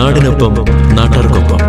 നാടിനൊപ്പം നാട്ടാർക്കൊപ്പം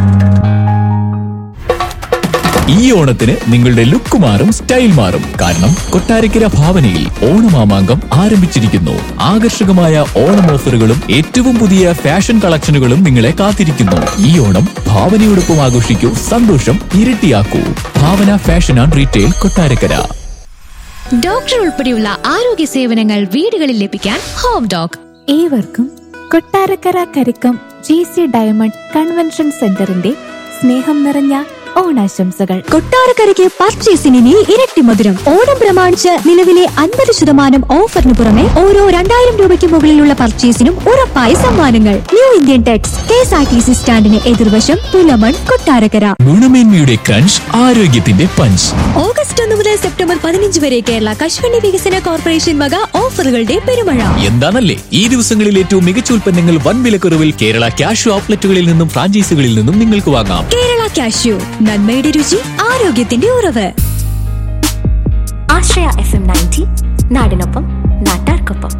ഈ ഓണത്തിന് നിങ്ങളുടെ ലുക്ക് മാറും സ്റ്റൈൽ മാറും കാരണം കൊട്ടാരക്കര ഭാവനയിൽ ഓണമാമാങ്കം ആരംഭിച്ചിരിക്കുന്നു ആകർഷകമായ ഓണം ഓഫറുകളും ഏറ്റവും പുതിയ ഫാഷൻ കളക്ഷനുകളും നിങ്ങളെ കാത്തിരിക്കുന്നു ഈ ഓണം ഭാവനയോടൊപ്പം ആഘോഷിക്കൂ സന്തോഷം ഇരട്ടിയാക്കൂ Bhavana fashion and retail Kottarakkara doctor ഉൾപ്പെടെയുള്ള ആരോഗ്യ സേവനങ്ങൾ വീടുകളിൽ ലഭിക്കാൻ ഹോം ഡോക് ഏവർക്കും Kottarakkara Karikkam G C diamond convention സെന്ററിന്റെ സ്നേഹം നിറഞ്ഞ ഓണാശംസകൾ കൊട്ടാരക്കരയ്ക്ക് പർച്ചേസിന് ഇനി ഇരട്ടി മധുരം ഓണം പ്രമാണിച്ച് നിലവിലെ അൻപത് ശതമാനം ഓഫറിന് പുറമെ ഓരോ രണ്ടായിരം രൂപയ്ക്ക് മുകളിലുള്ള പർച്ചേസിനും ഉറപ്പായ സമ്മാനങ്ങൾ new Indian Tex K S R T C സ്റ്റാൻഡിന് എതിർവശം പുലമൺ കൊട്ടാരക്കര ഗുണമേന്മയുടെ ക്രഞ്ച് ആരോഗ്യത്തിന്റെ പഞ്ച് ഓഗസ്റ്റ് ഒന്ന് മുതൽ സെപ്റ്റംബർ പതിനഞ്ച് വരെ കേരള കശുവണ്ടി വികസന കോർപ്പറേഷൻ വക ഓഫറുകളുടെ പെരുമഴ എന്താണല്ലേ ഈ ദിവസങ്ങളിൽ ഏറ്റവും മികച്ച ഉൽപ്പന്നങ്ങൾ വൻ വിലക്കുറവിൽ കേരള ക്യാഷ് ഔട്ട്ലെറ്റുകളിൽ നിന്നും ഫ്രാഞ്ചൈസികളിൽ നിന്നും നിങ്ങൾക്ക് വാങ്ങാം കേരള കാഷ്യൂ നന്മയുടെ രുചി ആരോഗ്യത്തിന്റെ ഉറവ് ആശ്രയ എഫ് എം നയൻറ്റി നാടിനൊപ്പം നാട്ടാർക്കൊപ്പം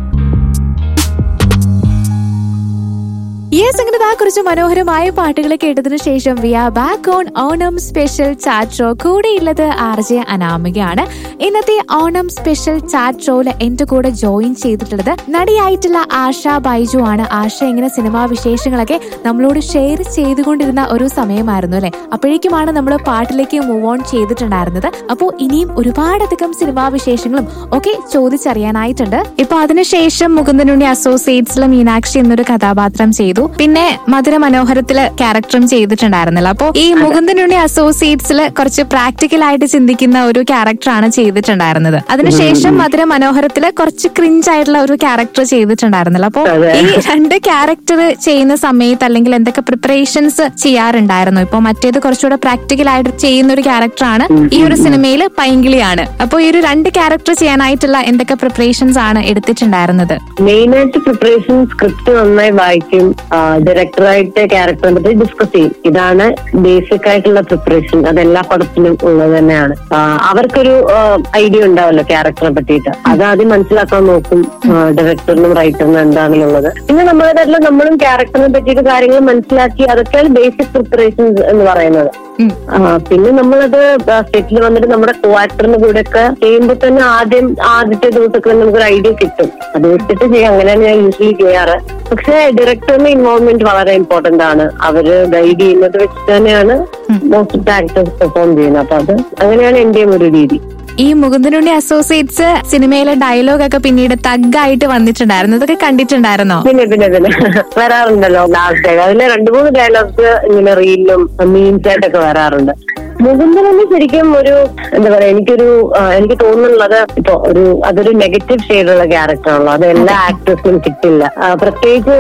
യെസ് അങ്ങനെ ആ കുറച്ച് മനോഹരമായ പാട്ടുകൾ കേട്ടതിനു ശേഷം we are back on Onam special chat show കൂടെയുള്ളത് ആർ ജെ അനാമികയാണ് ഇന്നത്തെ ഓണം സ്പെഷ്യൽ ചാറ്റ് ഷോയില് എന്റെ കൂടെ ജോയിൻ ചെയ്തിട്ടുള്ളത് നടിയായിട്ടുള്ള ആശ ബൈജു ആണ് ആശ ഇങ്ങനെ സിനിമാ വിശേഷങ്ങളൊക്കെ നമ്മളോട് ഷെയർ ചെയ്തുകൊണ്ടിരുന്ന ഒരു സമയമായിരുന്നു അല്ലെ അപ്പോഴേക്കുമാണ് നമ്മൾ പാട്ടിലേക്ക് മൂവ് ഓൺ ചെയ്തിട്ടുണ്ടായിരുന്നത് അപ്പോൾ ഇനിയും ഒരുപാടധികം സിനിമാ വിശേഷങ്ങളും ഒക്കെ ചോദിച്ചറിയാനായിട്ടുണ്ട് ഇപ്പൊ അതിനുശേഷം മുകുന്ദനുണ്ണി അസോസിയേറ്റ്സിലെ മീനാക്ഷി എന്നൊരു കഥാപാത്രം ചെയ്തു പിന്നെ മധുര മനോഹരത്തില് ക്യാരക്ടറും ചെയ്തിട്ടുണ്ടായിരുന്നല്ലോ അപ്പൊ ഈ മുകുന്ദനുണ്ണി അസോസിയേറ്റ്സില് കുറച്ച് പ്രാക്ടിക്കൽ ആയിട്ട് ചിന്തിക്കുന്ന ഒരു ക്യാരക്ടറാണ് ചെയ്തിട്ടുണ്ടായിരുന്നത് അതിനുശേഷം മധുര മനോഹരത്തില് കുറച്ച് ക്രിഞ്ച് ആയിട്ടുള്ള ഒരു ക്യാരക്ടർ ചെയ്തിട്ടുണ്ടായിരുന്നല്ലോ അപ്പൊ ഈ രണ്ട് ക്യാരക്ടർ ചെയ്യുന്ന സമയത്ത് അല്ലെങ്കിൽ എന്തൊക്കെ പ്രിപ്പറേഷൻസ് ചെയ്യാറുണ്ടായിരുന്നു ഇപ്പൊ മറ്റേത് കുറച്ചുകൂടെ പ്രാക്ടിക്കൽ ആയിട്ട് ചെയ്യുന്ന ഒരു ക്യാരക്ടറാണ് ഈ ഒരു സിനിമയിൽ പൈങ്കിളിയാണ് അപ്പൊ ഈ ഒരു രണ്ട് ക്യാരക്ടർ ചെയ്യാനായിട്ടുള്ള എന്തൊക്കെ പ്രിപ്പറേഷൻസ് ആണ് എടുത്തിട്ടുണ്ടായിരുന്നത് മെയിൻ ആയിട്ട് പ്രിപ്പറേഷൻ സ്ക്രിപ്റ്റ് നന്നായി വായിക്കും ഡയറക്ടറായിട്ട് ക്യാരക്ടറിനെ പറ്റി ഡിസ്കസ് ചെയ്യും ഇതാണ് ബേസിക് ആയിട്ടുള്ള പ്രിപ്പറേഷൻ അത് എല്ലാ പടത്തിലും ഉള്ളത് തന്നെയാണ് ആ, അവർക്കൊരു ഐഡിയ ഉണ്ടാവല്ലോ ക്യാരക്ടറെ പറ്റിയിട്ട് അത് ആദ്യം മനസ്സിലാക്കാൻ നോക്കും ഡയറക്ടറിനും റൈറ്ററിനും എന്താണെന്നുള്ളത് പിന്നെ നമ്മളേതായിട്ടുള്ള നമ്മളും ക്യാരക്ടറിനെ പറ്റിയിട്ട് കാര്യങ്ങൾ മനസ്സിലാക്കി അതൊക്കെയാണ് ബേസിക് പ്രിപ്പറേഷൻസ് എന്ന് പറയുന്നത് ആ, പിന്നെ നമ്മളത് സെറ്റിൽ വന്നിട്ട് നമ്മുടെ കോ ആക്ടറിന് കൂടെ ഒക്കെ ചെയ്യുമ്പോൾ തന്നെ ആദ്യം ആദ്യത്തെ ദിവസമൊക്കെ നമുക്കൊരു ഐഡിയ കിട്ടും അത് വെച്ചിട്ട് ചെയ്യാം അങ്ങനെയാണ് ഞാൻ യൂഷ്വലി ചെയ്യാറ് പക്ഷെ ഡയറക്ടറിന്റെ ഇൻവോൾവ്മെന്റ് വളരെ ഇമ്പോർട്ടന്റ് ആണ് അവര് ഗൈഡ് ചെയ്യുന്നത് വെച്ചിട്ട് തന്നെയാണ് മോസ്റ്റ് ഓഫ് ആക്ടേഴ്സ് പെർഫോം ചെയ്യുന്നത് അപ്പൊ അത് അങ്ങനെയാണ് എന്റെയും ഒരു രീതി ഈ മുകുന്ദനുണ്ണി അസോസിയേറ്റ്സ് സിനിമയിലെ ഡയലോഗ് ഒക്കെ പിന്നീട് തഗ്ഗായിട്ട് വന്നിട്ടുണ്ടായിരുന്നു ഇതൊക്കെ കണ്ടിട്ടുണ്ടായിരുന്നോ പിന്നെ പിന്നെ പിന്നെ വരാറുണ്ടല്ലോ ലാസ്റ്റ് അതിലെ രണ്ടു മൂന്ന് ഡയലോഗ്സ് ഇങ്ങനെ റീലിലും മീൻസ് ആയിട്ടൊക്കെ വരാറുണ്ട് മുകുന്ദനെന്ന് ശരിക്കും ഒരു എന്താ പറയാ എനിക്കൊരു ആ, എനിക്ക് തോന്നുന്നുള്ളത് ഇപ്പൊ ഒരു അതൊരു നെഗറ്റീവ് ഷെയ്ഡുള്ള ക്യാരക്ടറാണല്ലോ അത് എല്ലാ ആക്ടേഴ്സിനും കിട്ടില്ല ആ, പ്രത്യേകിച്ച്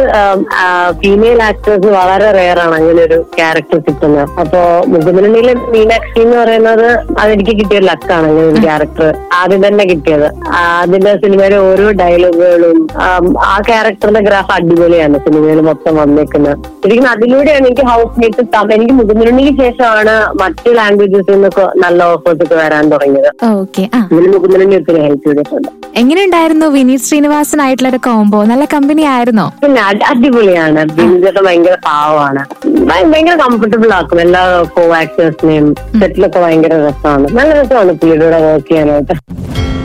ഫീമെയിൽ ആക്ടേഴ്സ് വളരെ റെയർ ആണ് അങ്ങനെ ഒരു ക്യാരക്ടർ കിട്ടുന്നത് അപ്പോ മുകുന്ദനിലെ മീനാക്ഷി എന്ന് പറയുന്നത് അതെനിക്ക് കിട്ടിയ ലക്കാണ് അങ്ങനെ ഒരു ക്യാരക്ടർ ആദ്യം തന്നെ കിട്ടിയത് ആ, അതിന്റെ സിനിമയിലെ ഓരോ ഡയലോഗുകളും ആ ക്യാരക്ടറിന്റെ ഗ്രാഫ് അടിപൊളിയാണ് സിനിമയിൽ മൊത്തം വന്നേക്കുന്നത് ശരിക്കും അതിലൂടെയാണ് എനിക്ക് ഹൗസ് മേറ്റ് എനിക്ക് മുകുന്ദനുണ്ണിക്ക് ശേഷമാണ് മറ്റ് ലാംഗ്വേജസിൽ നിന്നൊക്കെ നല്ല ഓഫേഴ്സ് ഒക്കെ വരാൻ തുടങ്ങിയത് ഓക്കെ ആ ഇതിൽ മുകുന്ദനുണ്ണി ഒത്തിരി ഹെൽപ്പ് ചെയ്തിട്ടുണ്ട് എങ്ങനെയുണ്ടായിരുന്നു വിനീത് ശ്രീനിവാസനായിട്ടുള്ള ഒരു കോംബോ നല്ല കമ്പനി ആയിരുന്നോ പിന്നെ അടി- അടിപൊളിയാണ് ബിന്ദുചേട്ടൻ ഭയങ്കര പാവമാണ് ഭയ- ഭയങ്കര കംഫർട്ടബിൾ ആക്കും എല്ലാ കോ ആക്ടേഴ്സിനെയും സെറ്റിലൊക്കെ ഭയങ്കര രസമാണ് നല്ല രസമാണ് പുള്ളിയുടെ കൂടെ വർക്ക് ചെയ്യാനായിട്ട്